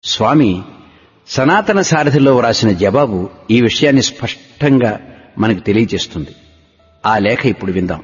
స్వామి సనాతన సారథిలో వ్రాసిన జవాబు ఈ విషయాన్ని స్పష్టంగా మనకు తెలియజేస్తుంది ఆ లేఖ ఇప్పుడు విందాం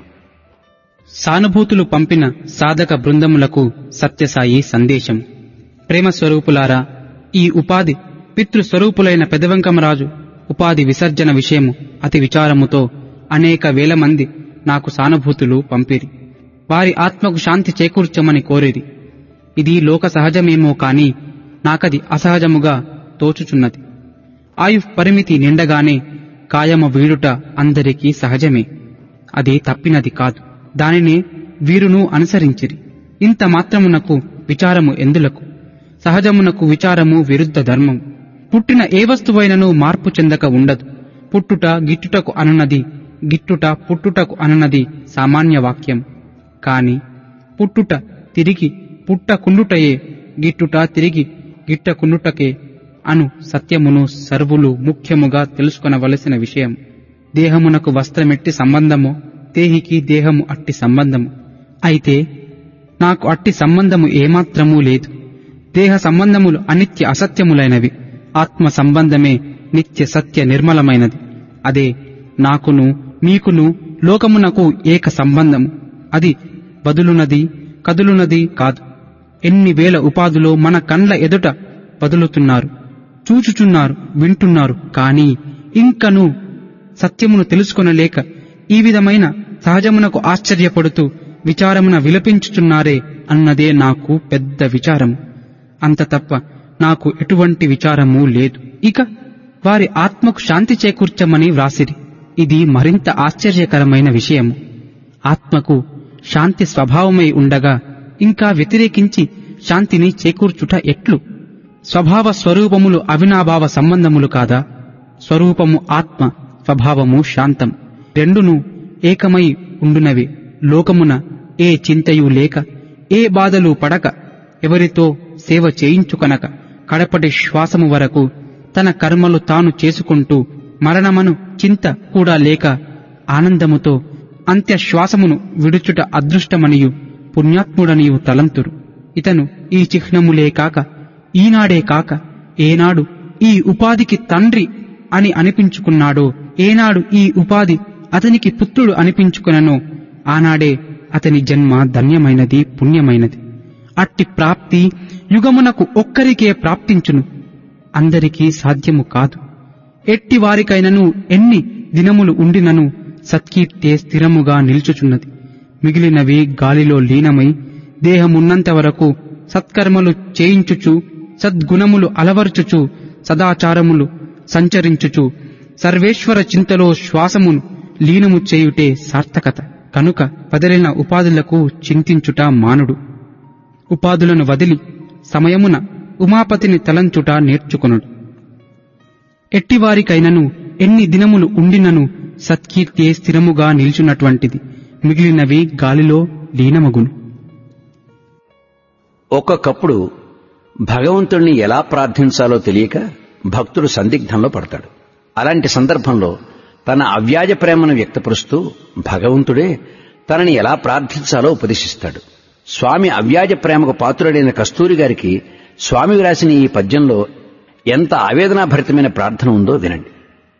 సానుభూతులు పంపిన సాధక బృందములకు సత్యసాయి సందేశం ప్రేమ స్వరూపులారా ఈ ఉపాధి పితృస్వరూపులైన పెదవెంకమరాజు ఉపాధి విసర్జన విషయము అతి విచారముతో అనేక వేల మంది నాకు సానుభూతులు పంపిరి వారి ఆత్మకు శాంతి చేకూర్చమని కోరిరి ఇది లోక సహజమేమో కాని నాకది అసహజముగా తోచుచున్నది ఆయు పరిమితి నిండగానే కాయమ వీడుట అందరికీ సహజమే అది తప్పినది కాదు దానిని వీరును అనుసరించిరి ఇంత మాత్రమునకు విచారము ఎందులకు సహజమునకు విచారము విరుద్ధ ధర్మం పుట్టిన ఏ వస్తువైనను మార్పు చెందక ఉండదు పుట్టుట గిట్టుటకు అనున్నది గిట్టుట పుట్టుటకు అనున్నది సామాన్య వాక్యం కాని పుట్టుట తిరిగి పుట్టకుండుటయే గిట్టుట తిరిగి గిట్టకుండుటకే అను సత్యమును సర్వులు ముఖ్యముగా తెలుసుకొనవలసిన విషయం దేహమునకు వస్త్రమెట్టి సంబంధము దేహికి దేహము అట్టి సంబంధము అయితే నాకు అట్టి సంబంధము ఏమాత్రమూ లేదు దేహ సంబంధములు అనిత్య అసత్యములైనవి ఆత్మ సంబంధమే నిత్య సత్య నిర్మలమైనది అదే నాకును మీకును లోకమునకు ఏక సంబంధము అది బదులునది కదులునది కాదు ఎన్ని వేల ఉపాధులో మన కండ్ల ఎదుట బదులుతున్నారు చూచుచున్నారు వింటున్నారు కాని ఇంకను సత్యమును తెలుసుకొనలేక ఈ విధమైన సహజమునకు ఆశ్చర్యపడుతూ విచారమున విలపించుచున్నారే అన్నదే నాకు పెద్ద విచారము అంత తప్ప నాకు ఎటువంటి విచారము లేదు ఇక వారి ఆత్మకు శాంతి చేకూర్చమని వ్రాసిరి ఇది మరింత ఆశ్చర్యకరమైన విషయము ఆత్మకు శాంతి స్వభావమై ఉండగా ఇంకా వ్యతిరేకించి శాంతిని చేకూర్చుట ఎట్లు స్వభావ స్వరూపములు అవినాభావ సంబంధములు కాదా స్వరూపము ఆత్మ స్వభావము శాంతం రెండును ఏకమై ఉండునవి లోకమున ఏ చింతయు లేక ఏ బాధలు పడక ఎవరితో సేవ చేయించుకొనక కడపటి శ్వాసము వరకు తన కర్మలు తాను చేసుకుంటూ మరణమను చింత కూడా లేక ఆనందముతో అంత్య శ్వాసమును విడుచుట అదృష్టమనియు పుణ్యాత్ముడనియు తలంతురు ఇతను ఈ చిహ్నములే కాక ఈనాడే కాక ఏనాడు ఈ ఉపాధికి తండ్రి అని అనిపించుకున్నాడో ఏనాడు ఈ ఉపాధి అతనికి పుత్రుడు అనిపించుకుననో ఆనాడే అతని జన్మ ధన్యమైనది పుణ్యమైనది అట్టి ప్రాప్తి యుగమునకు ఒక్కరికే ప్రాప్తించును అందరికీ సాధ్యము కాదు ఎట్టి వారికైనను ఎన్ని దినములు ఉండినను సత్కీర్తే స్థిరముగా నిల్చుచున్నది మిగిలినవి గాలిలో లీనమై దేహమున్నంత వరకు సత్కర్మలు చేయించుచు సద్గుణములు అలవర్చుచు సదాచారములు సంచరించుచు సర్వేశ్వర చింతలో శ్వాసమును లీనము చేయుటే సార్థకత కనుక వదిలిన ఉపాధులకు చింతించుట మానుడు ఉపాధులను వదిలి సమయమున ఉమాపతిని తలంచుట నేర్చుకొనుడు ఎట్టివారికైనను ఎన్ని దినములు ఉండినను సత్కీర్తే స్థిరముగా నిల్చున్నటువంటిది మిగిలినవి గాలిలో లీనమగును ఒక్కొక్కప్పుడు భగవంతుణ్ణి ఎలా ప్రార్థించాలో తెలియక భక్తుడు సందిగ్ధంలో పడతాడు అలాంటి సందర్భంలో తన అవ్యాజ ప్రేమను వ్యక్తపరుస్తూ భగవంతుడే తనని ఎలా ప్రార్థించాలో ఉపదేశిస్తాడు స్వామి అవ్యాజ ప్రేమకు పాత్రుడైన కస్తూరి గారికి స్వామి రాసిన ఈ పద్యంలో ఎంత ఆవేదనాభరితమైన ప్రార్థన ఉందో వినండి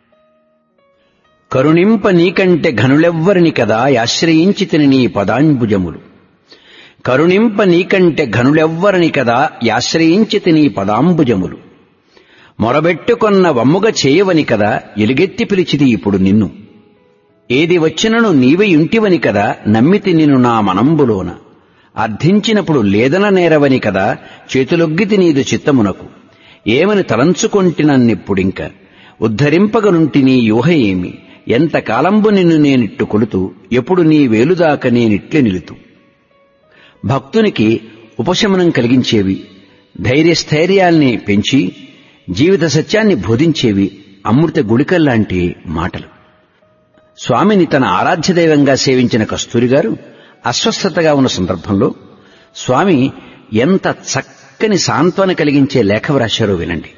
కరుణింప నీకంటే ఘనులెవ్వరిని కదా యాశ్రయించి తిని నీ పదాంబుజములు కరుణింప నీకంటే ఘనులెవ్వరిని కదా యాశ్రయించి తిని పదాంబుజములు మొరబెట్టుకొన్న వమ్ముగ చేయవని కదా ఎలుగెత్తి పిలిచిది ఇప్పుడు నిన్ను ఏది వచ్చినను నీవే ఇంటివని కదా నమ్మితి నిన్ను నా మనంబులోన అర్థించినప్పుడు లేదన నేరవని కదా చేతులొగ్గితి నీదు చిత్తమునకు ఏమని తలంచుకొంటినన్నిప్పుడింక ఉద్ధరింపగనుంటి నీ యూహ ఏమి ఎంత కాలంబు నిన్ను నేనిట్టు కొలుతూ ఎప్పుడు నీ వేలుదాక నేనిట్లే నిలుతూ భక్తునికి ఉపశమనం కలిగించేవి ధైర్యస్థైర్యాల్ని పెంచి జీవిత సత్యాన్ని బోధించేవి అమృత గుళికల్లాంటి మాటలు స్వామిని తన ఆరాధ్య దైవంగా సేవించిన కస్తూరి గారు అస్వస్థతగా ఉన్న సందర్భంలో స్వామి ఎంత చక్కని సాంత్వన కలిగించే లేఖ వ్రాశారో వినండి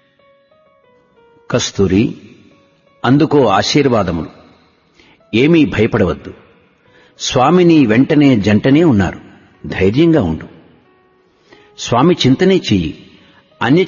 కస్తూరి అందుకో ఆశీర్వాదములు ఏమీ భయపడవద్దు స్వామిని వెంటనే జంటనే ఉన్నారు ధైర్యంగా ఉండు స్వామి చింతనే చెయ్యి అన్య